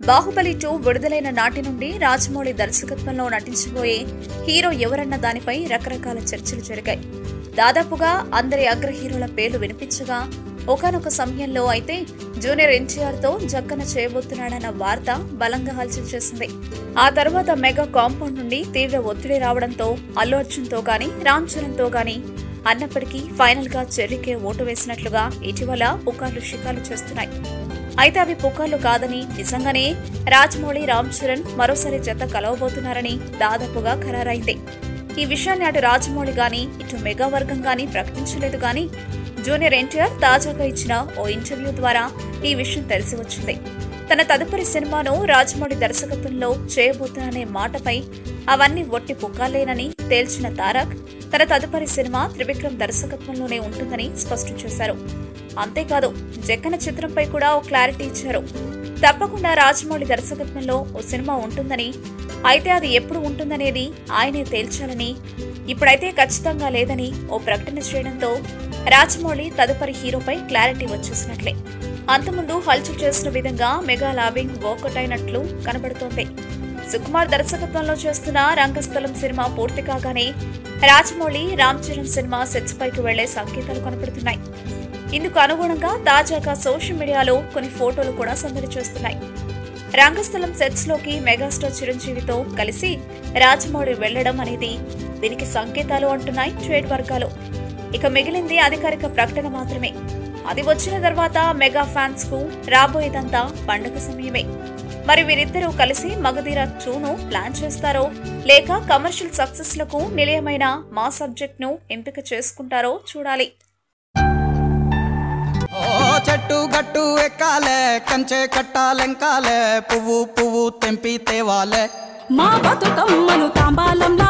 Baahubali two విడుదలైన నాటి నుండి రాజమౌళి దర్శకత్వంలో నటించబోయే హీరో ఎవరన్న దానిపై రకరకాల చర్చలు జరిగాయి దాదాపుగా అందరి అగ్ర హీరోల పేర్లు వినిపించగా ఒకనొక సమయంలో అయితే జూనియర్ ఎన్టీఆర్ తో జక్కన చేయబోతున్నాడన్న వార్త బలంగా హల్చల్ చేసింది ఆ తర్వాత మెగా కాంపౌండ్ నుండి తీవ్ర ఒత్తిడి రావడంతో అల్లు అర్జున్ తో గాని రామ్ చరణ్ తో గాని అన్నప్పటికీ ఫైనల్ గా చెర్రీకే ఓటు వేసినట్లుగా ఇటీవల పుకార్లు షికార్లు చేస్తున్నాయి అయితే అవి పుకార్లు కాదని నిజంగానే రాజమౌళి రామ్ చరణ్ మరోసారి జత కలవబోతున్నారని దాదాపుగా ఖరారైంది ఈ విషయాన్ని అటు రాజమౌళి గాని ఇటు మెగా వర్గం గాని ప్రకటించలేదు గాని జూనియర్ ఎన్టీఆర్ తాజాగా ఇచ్చిన ఓ ఇంటర్వ్యూ ద్వారా ఈ విషయం తెలిసి వచ్చింది తన తదుపరి సినిమాను రాజమౌళి దర్శకత్వంలో చేయబోతున్ననే మాటపై అవన్నీ ఒట్టి పుకార్లేనని తేల్చిన తారక్ తన తదుపరి సినిమా త్రివిక్రమ్ దర్శకత్వంలోనే ఉంటుందని స్పష్టం చేశారు అంతేకాదు జక్కన చిత్రంపై కూడా ఓ క్లారిటీ ఇచ్చారు తప్పకుండా రాజమౌళి దర్శకత్వంలో ఓ సినిమా ఉంటుందని అయితే అది ఎప్పుడు ఉంటుందనేది ఆయనే తేల్చాలని ఇప్పుడైతే ఖచ్చితంగా లేదని ఓ ప్రకటన చేయడంతో రాజమౌళి తదుపరి హీరోపై క్లారిటీ వచ్చేసినట్లే అంతకుముందు హల్చల్ చేసిన విధంగా మెగా లాబింగ్ వర్కౌట్ అయినట్లు కనబడుతోంది సుకుమార్ దర్శకత్వంలో చేస్తున్న రంగస్థలం సినిమా పూర్తి కాగానే రాజమౌళి రామ్ చరణ్ సినిమా సెట్స్ పైకి వెళ్లే సంకేతాలు కనపడుతున్నాయి ఇందుకు అనుగుణంగా తాజాగా సోషల్ మీడియాలో కొన్ని ఫోటోలు కూడా సందడి చేస్తున్నాయి రంగస్థలం సెట్స్ లోకి మెగాస్టార్ చిరంజీవితో కలిసి రాజమౌళి వెళ్లడం అనేది దీనికి సంకేతాలు అంటున్నాయి ట్రేడ్ వర్గాలు ఇక మిగిలింది అధికారిక ప్రకటన మాత్రమే అది వచ్చిన తర్వాత మెగా ఫ్యాన్స్ కు రాబోయేదంతా పండుగ సమయమే మరి వీరిద్దరూ కలిసి మగధీర టూను ప్లాన్ చేస్తారో లేక కమర్షియల్ సక్సెస్ లకు నిలయమైన మా సబ్జెక్ట్ ను ఎంపిక చేసుకుంటారో చూడాలి ఓ చెట్టు గట్టు ఎక్కాలే కంచె కట్టాలెంకాలే పువ్వు పువ్వు తెంపి తేవాలే మా బతుకమ్మను తాంబాలంలా